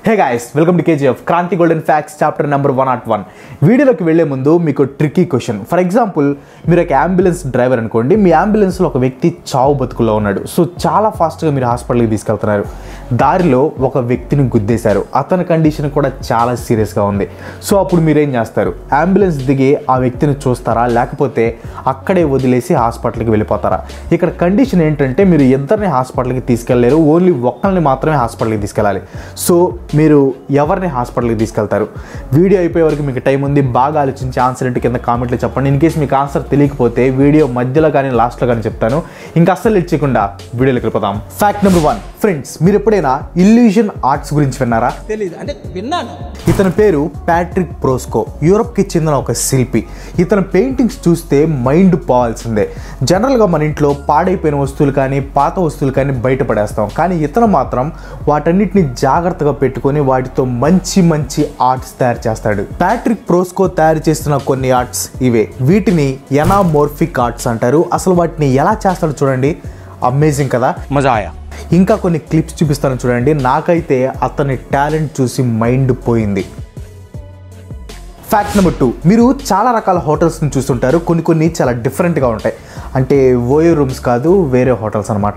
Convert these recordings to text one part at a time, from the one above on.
hey guys welcome to KGF Kranthi golden facts chapter number one not one వీడియోలోకి వెళ్లే ముందు మీకు ట్రిక్కీ క్వశ్చన్ ఫర్ ఎగ్జాంపుల్ మీరు ఒక అంబులెన్స్ డ్రైవర్ అనుకోండి మీ అంబులెన్స్లో ఒక వ్యక్తి చావు బతుకులో ఉన్నాడు సో చాలా ఫాస్ట్గా మీరు హాస్పిటల్కి తీసుకెళ్తున్నారు దారిలో ఒక వ్యక్తిని గుద్దేశారు అతని కండిషన్ కూడా చాలా సీరియస్గా ఉంది సో అప్పుడు మీరేం చేస్తారు అంబులెన్స్ దిగి ఆ వ్యక్తిని చూస్తారా లేకపోతే అక్కడే వదిలేసి హాస్పిటల్కి వెళ్ళిపోతారా ఇక్కడ కండిషన్ ఏంటంటే మీరు ఇద్దరిని హాస్పిటల్కి తీసుకెళ్ళలేరు ఓన్లీ ఒక్కరిని మాత్రమే హాస్పిటల్కి తీసుకెళ్ళాలి సో మీరు ఎవరిని హాస్పిటల్కి తీసుకెళ్తారు వీడియో అయిపోయే వరకు మీకు టైం ఉంది బాగా ఆలోచించి ఆన్సర్ ఏంటి కింద కామెంట్లో చెప్పండి ఇన్ కేసు మీకు ఆన్సర్ తెలియకపోతే వీడియో మధ్యలో కానీ లాస్ట్లో కానీ చెప్తాను ఇంకా అస్సలు ఇచ్చకుండా వీడియోలోకి వెళ్ళిపోతాం ఫ్యాక్ట్ నెంబర్ వన్ ఫ్రెండ్స్ మీరు ఎప్పుడైనా ఇల్యూషన్ ఆర్ట్స్ గురించి విన్నారా తెలీదు అంటే విన్నాను ఇతని పేరు ప్యాట్రిక్ ప్రోస్కో యూరప్కి చెందిన ఒక శిల్పి ఇతని పెయింటింగ్స్ చూస్తే మైండ్ పోవాల్సిందే జనరల్గా మన ఇంట్లో పాడైపోయిన వస్తువులు కానీ పాత వస్తువులు కానీ బయటపడేస్తాం కానీ ఇతను మాత్రం వాటన్నిటిని జాగ్రత్తగా పెట్టుకొని వాటితో మంచి మంచి ఆర్ట్స్ తయారు చేస్తాడు ప్యాట్రిక్ ప్రోస్కో తయారు చేస్తున్న కొన్ని ఆర్ట్స్ ఇవే వీటిని ఎనామోర్ఫిక్ ఆర్ట్స్ అంటారు అసలు వాటిని ఎలా చేస్తాడో చూడండి అమేజింగ్ కదా మజా ఆయా ఇంకా కొన్ని క్లిప్స్ చూపిస్తాను చూడండి నాకైతే అతని టాలెంట్ చూసి మైండ్ పోయింది ఫ్యాక్ట్ నెంబర్ టూ మీరు చాలా రకాల హోటల్స్ని చూస్తుంటారు కొన్ని కొన్ని చాలా డిఫరెంట్గా ఉంటాయి అంటే ఓయో రూమ్స్ కాదు వేరే హోటల్స్ అనమాట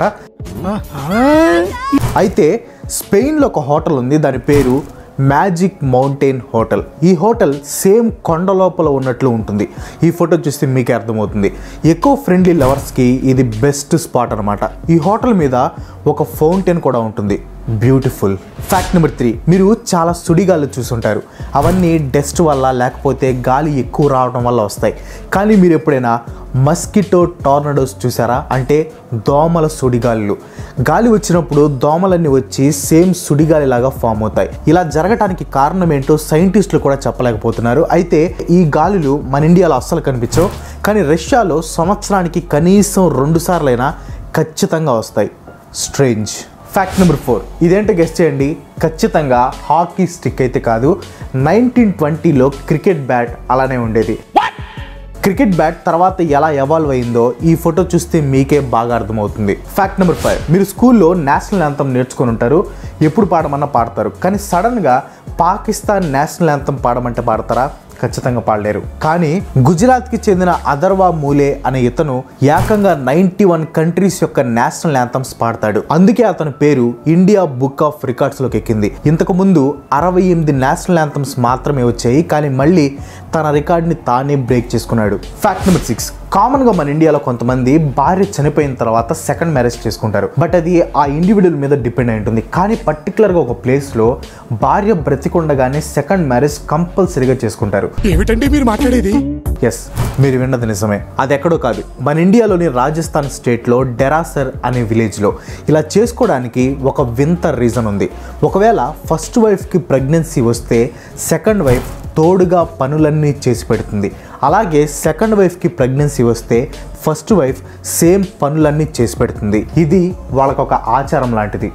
అయితే స్పెయిన్లో ఒక హోటల్ ఉంది దాని పేరు మ్యాజిక్ మౌంటైన్ హోటల్ ఈ హోటల్ సేమ్ కొండ లోపల ఉన్నట్లు ఉంటుంది ఈ ఫోటో చూస్తే మీకే అర్థమవుతుంది ఎక్కువ ఫ్రెండ్లీ లవర్స్కి ఇది బెస్ట్ స్పాట్ అనమాట ఈ హోటల్ మీద ఒక ఫౌంటైన్ కూడా ఉంటుంది బ్యూటిఫుల్ ఫ్యాక్ట్ నెంబర్ త్రీ మీరు చాలా సుడిగాలు చూసుంటారు అవన్నీ డస్ట్ వల్ల లేకపోతే గాలి ఎక్కువ రావడం వల్ల వస్తాయి కానీ మీరు ఎప్పుడైనా మస్కిటో టార్నడోస్ చూసారా అంటే దోమల సుడిగాలులు గాలి వచ్చినప్పుడు దోమలన్నీ వచ్చి సేమ్ సుడిగాలి లాగా ఫామ్ అవుతాయి ఇలా జరగటానికి కారణం ఏంటో సైంటిస్టులు కూడా చెప్పలేకపోతున్నారు అయితే ఈ గాలులు మన ఇండియాలో అస్సలు కనిపించవు కానీ రష్యాలో సంవత్సరానికి కనీసం రెండు సార్లైనా ఖచ్చితంగా వస్తాయి స్ట్రేంజ్ ఫ్యాక్ట్ నెంబర్ ఫోర్ ఇదేంటో గెస్ట్ చేయండి ఖచ్చితంగా హాకీ స్టిక్ అయితే కాదు నైన్టీన్ ట్వంటీలో క్రికెట్ బ్యాట్ అలానే ఉండేది క్రికెట్ బ్యాట్ తర్వాత ఎలా ఎవాల్వ్ అయిందో ఈ ఫోటో చూస్తే మీకే బాగా అర్థమవుతుంది ఫ్యాక్ట్ నెంబర్ ఫైవ్ మీరు స్కూల్లో నేషనల్ యాంథమ్ నేర్చుకొని ఉంటారు ఎప్పుడు పాడమన్నా పాడతారు కానీ సడన్గా పాకిస్తాన్ నేషనల్ యాంథమ్ పాడమంటే పాడతారా ఖచ్చితంగా పాడలేరు కానీ గుజరాత్కి చెందిన అదర్వా మూలే అనే ఇతను ఏకంగా నైంటీ వన్ కంట్రీస్ యొక్క నేషనల్ యాంథమ్స్ పాడతాడు అందుకే అతని పేరు ఇండియా బుక్ ఆఫ్ రికార్డ్స్లోకి ఎక్కింది ఇంతకు ముందు అరవై ఎనిమిది నేషనల్ యాంథమ్స్ మాత్రమే వచ్చాయి కానీ మళ్ళీ తన రికార్డ్ని తానే బ్రేక్ చేసుకున్నాడు ఫ్యాక్ట్ నెంబర్ సిక్స్ కామన్గా మన ఇండియాలో కొంతమంది భార్య చనిపోయిన తర్వాత సెకండ్ మ్యారేజ్ చేసుకుంటారు బట్ అది ఆ ఇండివిజువల్ మీద డిపెండ్ అయి ఉంటుంది కానీ పర్టికులర్గా ఒక ప్లేస్లో భార్య బ్రతికుండగానే సెకండ్ మ్యారేజ్ కంపల్సరీగా చేసుకుంటారు ఏమిటండి మీరు మాట్లాడేది ఎస్ మీరు విన్నది నిజమే అది ఎక్కడో కాదు మన ఇండియాలోని రాజస్థాన్ స్టేట్లో డెరాసర్ అనే విలేజ్లో ఇలా చేసుకోవడానికి ఒక వింత రీజన్ ఉంది ఒకవేళ ఫస్ట్ వైఫ్కి ప్రెగ్నెన్సీ వస్తే సెకండ్ వైఫ్ తోడుగా పనులన్నీ చేసి పెడుతుంది అలాగే సెకండ్ వైఫ్కి ప్రెగ్నెన్సీ వస్తే ఫస్ట్ వైఫ్ సేమ్ పనులన్నీ చేసి పెడుతుంది ఇది వాళ్ళకొక ఆచారం లాంటిది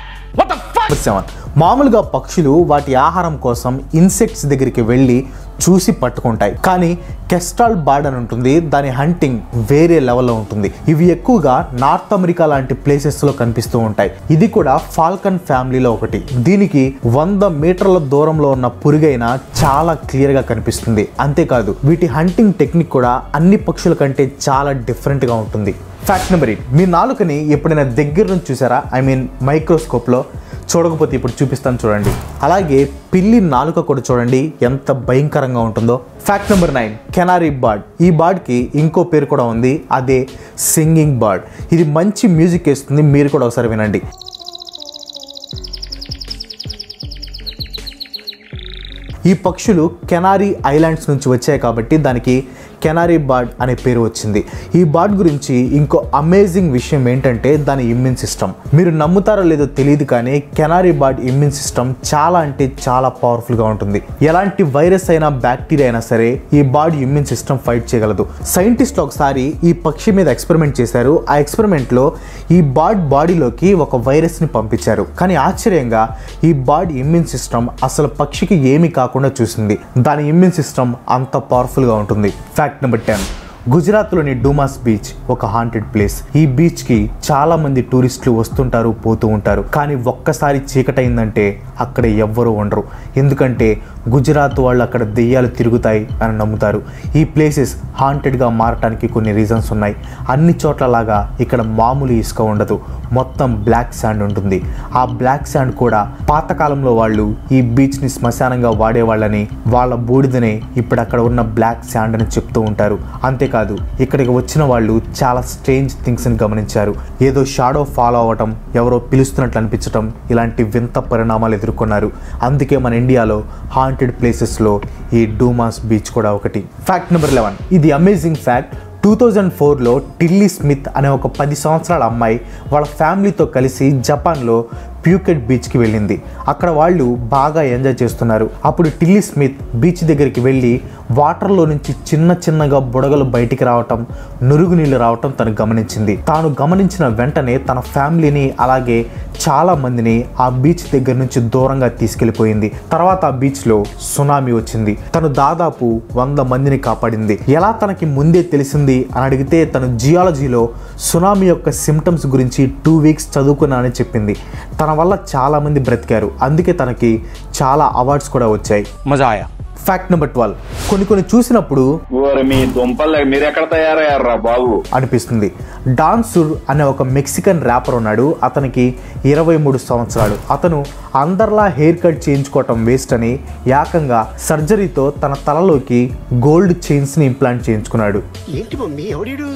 నెంబర్ సెవెన్ మామూలుగా పక్షులు వాటి ఆహారం కోసం ఇన్సెక్ట్స్ దగ్గరికి వెళ్ళి చూసి పట్టుకుంటాయి కానీ కెస్ట్రాల్ బార్డ్ అని ఉంటుంది దాని హంటింగ్ వేరే లెవెల్లో ఉంటుంది ఇవి ఎక్కువగా నార్త్ అమెరికా లాంటి ప్లేసెస్లో కనిపిస్తూ ఉంటాయి ఇది కూడా ఫాల్కన్ ఫ్యామిలీలో ఒకటి దీనికి వంద మీటర్ల దూరంలో ఉన్న పురుగైన చాలా క్లియర్గా కనిపిస్తుంది అంతేకాదు వీటి హంటింగ్ టెక్నిక్ కూడా అన్ని పక్షుల కంటే చాలా డిఫరెంట్గా ఉంటుంది ఫ్యాక్ట్ నెంబర్ ఎయిట్ మీ నాలుకని ఎప్పుడైనా దగ్గర నుంచి చూసారా ఐ మీన్ మైక్రోస్కోప్లో చూడకపోతే ఇప్పుడు చూపిస్తాను చూడండి అలాగే పిల్లి నాలుక కూడా చూడండి ఎంత భయంకరంగా ఉంటుందో fact number nine canary bird ఈ బర్డ్కి ఇంకో పేరు కూడా ఉంది అదే సింగింగ్ బర్డ్ ఇది మంచి మ్యూజిక్ వేస్తుంది మీరు కూడా ఒకసారి వినండి ఈ పక్షులు కెనారీ ఐలాండ్స్ నుంచి వచ్చాయి కాబట్టి దానికి కెనారీ బర్డ్ అనే పేరు వచ్చింది ఈ బర్డ్ గురించి ఇంకో అమేజింగ్ విషయం ఏంటంటే దాని ఇమ్యూన్ సిస్టమ్ మీరు నమ్ముతారో లేదో తెలియదు కానీ కెనారీ బర్డ్ ఇమ్యూన్ సిస్టమ్ చాలా అంటే చాలా పవర్ఫుల్గా ఉంటుంది ఎలాంటి వైరస్ అయినా బ్యాక్టీరియా అయినా సరే ఈ బర్డ్ ఇమ్యూన్ సిస్టమ్ ఫైట్ చేయగలదు సైంటిస్టులు ఒకసారి ఈ పక్షి మీద ఎక్స్పెరిమెంట్ చేశారు ఆ ఎక్స్పెరిమెంట్లో ఈ బర్డ్ బాడీలోకి ఒక వైరస్ని పంపించారు కానీ ఆశ్చర్యంగా ఈ బర్డ్ ఇమ్యూన్ సిస్టమ్ అసలు పక్షికి ఏమీ కాకుండా చూసింది దాని ఇమ్యూన్ సిస్టమ్ అంత పవర్ఫుల్గా ఉంటుంది ఫ్యాక్ట్ నెంబర్ టెన్ గుజరాత్లోని డూమాస్ బీచ్ ఒక హాంటెడ్ ప్లేస్ ఈ బీచ్ కి చాలా మంది టూరిస్టులు వస్తుంటారు పోతూ ఉంటారు కానీ ఒక్కసారి చీకటైందంటే అక్కడ ఎవ్వరూ ఉండరు ఎందుకంటే గుజరాత్ వాళ్ళు అక్కడ దెయ్యాలు తిరుగుతాయి అని నమ్ముతారు ఈ ప్లేసెస్ హాంటెడ్గా మారటానికి కొన్ని రీజన్స్ ఉన్నాయి అన్ని చోట్లలాగా ఇక్కడ మామూలు ఇసుక ఉండదు మొత్తం బ్లాక్ శాండ్ ఉంటుంది ఆ బ్లాక్ శాండ్ కూడా పాతకాలంలో వాళ్ళు ఈ బీచ్ని శ్మశానంగా వాడేవాళ్ళని వాళ్ళ బూడిదనే ఇప్పుడు అక్కడ ఉన్న బ్లాక్ శాండ్ అని చెప్తూ ఉంటారు అంతేకాదు ఇక్కడికి వచ్చిన వాళ్ళు చాలా స్ట్రేంజ్ థింగ్స్ని గమనించారు ఏదో షాడో ఫాలో అవ్వటం ఎవరో పిలుస్తున్నట్లు అనిపించటం ఇలాంటి వింత పరిణామాలు ఎదుర్కొన్నారు అందుకే మన ఇండియాలో హాంటెడ్ ప్లేసెస్లో ఈ డూమాస్ బీచ్ కూడా ఒకటి ఫ్యాక్ట్ నెంబర్ లెవెన్ ఇది అమేజింగ్ ఫ్యాక్ట్ టూ థౌజండ్ ఫోర్లో టిల్లీ స్మిత్ అనే ఒక పది సంవత్సరాల అమ్మాయి వాళ్ళ ఫ్యామిలీతో కలిసి జపాన్లో ప్యూకెట్ బీచ్కి వెళ్ళింది అక్కడ వాళ్ళు బాగా ఎంజాయ్ చేస్తున్నారు అప్పుడు టిల్లీ స్మిత్ బీచ్ దగ్గరికి వెళ్ళి వాటర్లో నుంచి చిన్న చిన్నగా బుడగలు బయటికి రావటం నురుగు నీళ్ళు రావటం తను గమనించింది తాను గమనించిన వెంటనే తన ఫ్యామిలీని అలాగే చాలా మందిని ఆ బీచ్ దగ్గర నుంచి దూరంగా తీసుకెళ్లిపోయింది తర్వాత ఆ బీచ్లో సునామీ వచ్చింది తను దాదాపు వంద మందిని కాపాడింది ఎలా తనకి ముందే తెలిసింది అని అడిగితే తను జియాలజీలో సునామీ యొక్క సిమ్టమ్స్ గురించి టూ వీక్స్ చదువుకున్నానని చెప్పింది తన వల్ల చాలా మంది బ్రతికారు అందుకే తనకి చాలా అవార్డ్స్ కూడా వచ్చాయి मजा आया ఫ్యాక్ట్ నెంబర్ ట్వెల్వ్ కొన్ని కొన్ని చూసినప్పుడు ఓరి మీ దుంపలు మీరెక్కడ తయారయ్యారా బాబు అనిపిస్తుంది డాన్సుర్ అనే ఒక మెక్సికన్ ర్యాపర్ ఉన్నాడు అతనికి ఇరవై మూడు సంవత్సరాలు అతను అందరిలా హెయిర్ కట్ చేయించుకోవటం వేస్ట్ అని ఏకంగా సర్జరీతో తన తలలోకి గోల్డ్ చైన్స్ని ఇంప్లాంట్ చేయించుకున్నాడు ఏంటి మమ్మీ ఎవడీడు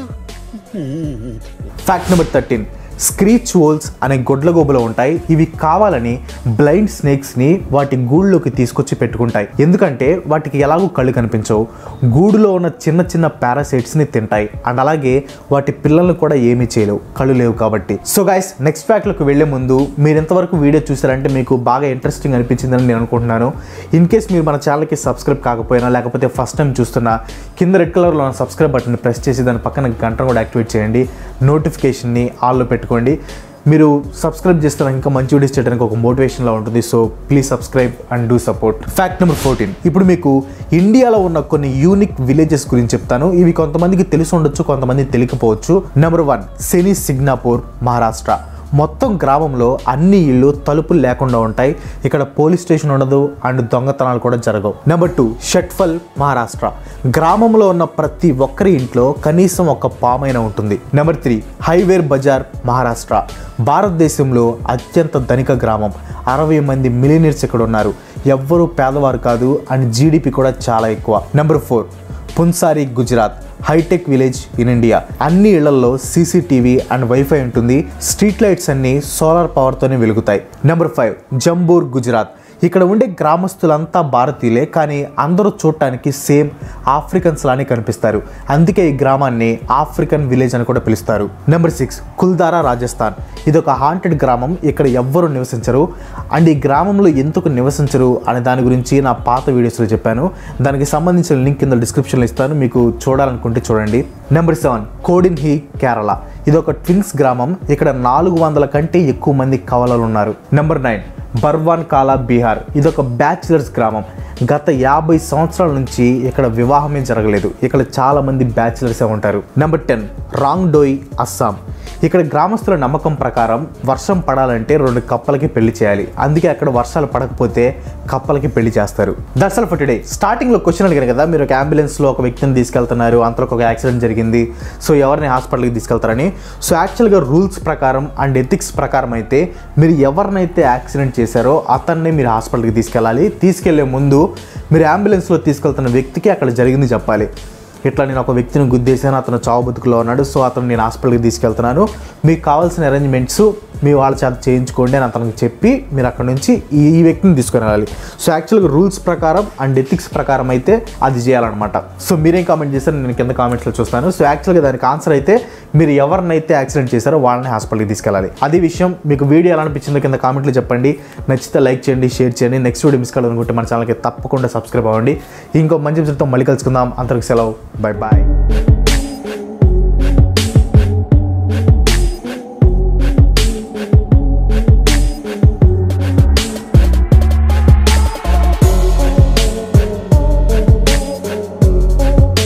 fact number thirteen screech owls అనే గొడ్లగోబులు ఉంటాయి ఇవి కావాలని బ్లైండ్ స్నేక్స్ని వాటి గూడులోకి తీసుకొచ్చి పెట్టుకుంటాయి ఎందుకంటే వాటికి ఎలాగూ కళ్ళు కనిపించవు గూడులో ఉన్న చిన్న చిన్న పారాసైట్స్ని తింటాయి అండ్ అలాగే వాటి పిల్లల్ని కూడా ఏమీ చేయలేవు కళ్ళు లేవు కాబట్టి సో గైస్ నెక్స్ట్ ఫ్యాక్ట్లోకి వెళ్ళే ముందు మీరు ఎంతవరకు వీడియో చూసారంటే మీకు బాగా ఇంట్రెస్టింగ్ అనిపించిందని నేను అనుకుంటున్నాను ఇన్ కేస్ మీరు మన ఛానల్కి సబ్స్క్రైబ్ కాకపోయినా లేకపోతే ఫస్ట్ టైం చూస్తున్నా కింద రెడ్ కలర్లో ఉన్న సబ్స్క్రైబ్ బటన్ ప్రెస్ చేసి దాని పక్కన గంటను కూడా యాక్టివేట్ చేయండి నోటిఫికేషన్ని ఆల్లో పెట్టుకోండి మీరు సబ్స్క్రైబ్ చేస్తే నాకు ఇంకా మంచి వీడియోస్ చేయడానికి ఒక మోటివేషన్లా ఉంటుంది so please subscribe and do support fact number fourteen ఇప్పుడు మీకు ఇండియాలో ఉన్న కొన్ని యూనిక్ విలేజెస్ గురించి చెప్తాను ఇవి కొంతమందికి తెలిసి ఉండొచ్చు కొంతమంది తెలియకపోవచ్చు నెంబర్ వన్ సెనీ సిగ్నాపూర్ మహారాష్ట్ర మొత్తం గ్రామంలో అన్ని ఇళ్ళు తలుపులు లేకుండా ఉంటాయి ఇక్కడ పోలీస్ స్టేషన్ ఉండదు అండ్ దొంగతనాలు కూడా జరగవు నెంబర్ టూ షట్ఫల్ మహారాష్ట్ర గ్రామంలో ఉన్న ప్రతి ఒక్కరి ఇంట్లో కనీసం ఒక పామైన ఉంటుంది నెంబర్ త్రీ హైవేర్ బజార్ మహారాష్ట్ర భారతదేశంలో అత్యంత ధనిక గ్రామం అరవై మంది మిలియనీర్స్ ఇక్కడ ఉన్నారు ఎవ్వరూ పేదవారు కాదు అండ్ జీడిపి కూడా చాలా ఎక్కువ number four Punsari Gujarat hi tech village in India అన్ని ఇళ్లలో సీసీటీవీ అండ్ వైఫై ఉంటుంది స్ట్రీట్ లైట్స్ అన్ని సోలార్ పవర్తోనే వెలుగుతాయి నెంబర్ ఫైవ్ జంబూర్ గుజరాత్ ఇక్కడ ఉండే గ్రామస్తులంతా భారతీయులే కానీ అందరూ చూడటానికి సేమ్ ఆఫ్రికన్స్ లానే కనిపిస్తారు అందుకే ఈ గ్రామాన్ని ఆఫ్రికన్ విలేజ్ అని కూడా పిలుస్తారు నెంబర్ సిక్స్ కుల్దారా రాజస్థాన్ ఇది ఒక హాంటెడ్ గ్రామం ఇక్కడ ఎవ్వరు నివసించరు అండ్ ఈ గ్రామంలో ఎందుకు నివసించరు అనే దాని గురించి నా పాత వీడియోస్లో చెప్పాను దానికి సంబంధించిన లింక్ కింద డిస్క్రిప్షన్లో ఇస్తాను మీకు చూడాలనుకుంటే చూడండి number seven Kodinhi Kerala ఇది ఒక ట్విన్స్ గ్రామం ఇక్కడ నాలుగు వందల కంటే ఎక్కువ మంది కవలలు ఉన్నారు నెంబర్ నైన్ బర్వాన్ కాలా బీహార్ ఇది ఒక బ్యాచిలర్స్ గ్రామం గత యాభై సంవత్సరాల నుంచి ఇక్కడ వివాహమే జరగలేదు ఇక్కడ చాలా మంది బ్యాచిలర్సే ఉంటారు number ten Rongdoi Assam ఇక్కడ గ్రామస్తుల నమ్మకం ప్రకారం వర్షం పడాలంటే రెండు కప్పలకి పెళ్లి చేయాలి అందుకే అక్కడ వర్షాలు పడకపోతే కప్పలకి పెళ్లి చేస్తారు దట్స్ ఆల్ ఫర్ టుడే స్టార్టింగ్లో క్వశ్చన్ అడిగారు కదా మీరు ఒక అంబులెన్స్లో ఒక వ్యక్తిని తీసుకెళ్తున్నారు అంతలో ఒక యాక్సిడెంట్ జరిగింది సో ఎవరిని హాస్పిటల్కి తీసుకెళ్తారని సో యాక్చువల్గా రూల్స్ ప్రకారం అండ్ ఎథిక్స్ ప్రకారం అయితే మీరు ఎవరినైతే యాక్సిడెంట్ చేశారో అతన్ని మీరు హాస్పిటల్కి తీసుకెళ్ళాలి తీసుకెళ్లే ముందు మీరు అంబులెన్స్లో తీసుకెళ్తున్న వ్యక్తికి అక్కడ జరిగింది చెప్పాలి ఇట్లా నేను ఒక వ్యక్తిని గుద్దేశాను అతను చావు బతుకులో ఉన్నాడు సో అతను నేను హాస్పిటల్కి తీసుకెళ్తున్నాను మీకు కావాల్సిన అరేంజ్మెంట్స్ మీ వాళ్ళ చేత చేయించుకోండి అని అతనికి చెప్పి మీరు అక్కడ నుంచి ఈ ఈ వ్యక్తిని తీసుకొని వెళ్ళాలి సో యాక్చువల్గా రూల్స్ ప్రకారం అండ్ ఎథిక్స్ ప్రకారం అయితే అది చేయాలన్నమాట సో మీరేం కామెంట్ చేశారు నేను కింద కామెంట్స్లో చూస్తాను సో యాక్చువల్గా దానికి ఆన్సర్ అయితే మీరు ఎవరినైతే యాక్సిడెంట్ చేశారో వాళ్ళని హాస్పిటల్కి తీసుకెళ్ళాలి అదే విషయం మీకు వీడియో ఎలా అనిపించిందో కింద కామెంట్లో చెప్పండి నచ్చితే లైక్ చేయండి షేర్ చేయండి నెక్స్ట్ వీడియో మిస్ కావాలనుకుంటే మన ఛానల్కి తప్పకుండా సబ్స్క్రైబ్ అవ్వండి ఇంకో మంచి విషయంతో మళ్ళీ కలుసుకుందాం అంతకు సెలవు బై బాయ్